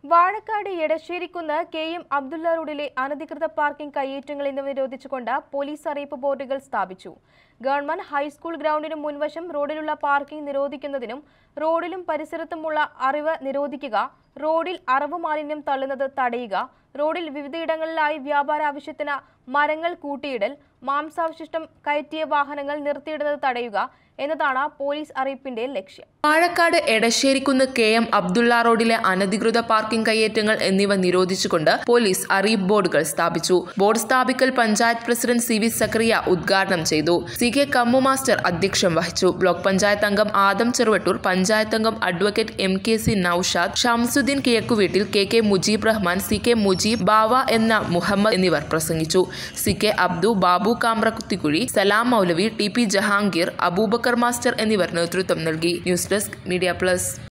വാഴക്കാട് എടശ്ശേരിക്കുന്ന് കെ എം അബ്ദുള്ള റോഡിലെ അനധികൃത പാർക്കിംഗ് കയ്യേറ്റങ്ങൾ എന്നിവ നിരോധിച്ചുകൊണ്ട് പോലീസ് അറിയിപ്പ് ബോർഡുകൾ സ്ഥാപിച്ചു ഗവൺമെന്റ് ഹൈസ്കൂൾ ഗ്രൗണ്ടിന് മുൻവശം റോഡിലുള്ള പാർക്കിംഗ് നിരോധിക്കുന്നതിനും റോഡിലും പരിസരത്തുമുള്ള അറിവ് നിരോധിക്കുക റോഡിൽ അറവ് മാലിന്യം തള്ളുന്നത് തടയുക റോഡിൽ വിവിധയിടങ്ങളിലായി വ്യാപാര ആവശ്യത്തിന് മരങ്ങൾ കൂട്ടിയിടൽ മാംസാവശിഷ്ടം കയറ്റിയ വാഹനങ്ങൾ നിർത്തിയിടുന്നത് തടയുക എന്നതാണ് പോലീസ് അറിയിപ്പിന്റെ ലക്ഷ്യം വാഴക്കാട് എടശ്ശേരിക്കുന്ന് കെ എം അബ്ദുള്ള റോഡിലെ അനധികൃത പാർക്കിംഗ് കയ്യേറ്റങ്ങൾ എന്നിവ നിരോധിച്ചുകൊണ്ട് പോലീസ് അറിയിപ്പ് ബോർഡുകൾ സ്ഥാപിച്ചു ബോർഡ് സ്ഥാപിക്കൽ പഞ്ചായത്ത് പ്രസിഡന്റ് സി വി സക്രിയ ഉദ്ഘാടനം ചെയ്തു സി കെ കമ്മു മാസ്റ്റർ അധ്യക്ഷം വഹിച്ചു ബ്ലോക്ക് പഞ്ചായത്ത് അംഗം ആദം ചെറുവട്ടൂർ പഞ്ചായത്ത് അംഗം അഡ്വക്കേറ്റ് എം കെ സി നൌഷാദ് ഷംസുദ്ദീൻ കിഴക്കുവീട്ടിൽ കെ കെ മുജീബ് റഹ്മാൻ സി കെ മുജീബ് ബാവ എന്ന മുഹമ്മദ് എന്നിവർ പ്രസംഗിച്ചു സി കെ അബ്ദു ബാബു കാമ്രക്കുത്തിക്കുഴി സലാം മൗലവി ടി പി ജഹാംഗീർ അബൂബക്കർ മാസ്റ്റർ എന്നിവർ നേതൃത്വം നൽകി ന്യൂസ് ഡെസ്ക് മീഡിയ പ്ലസ്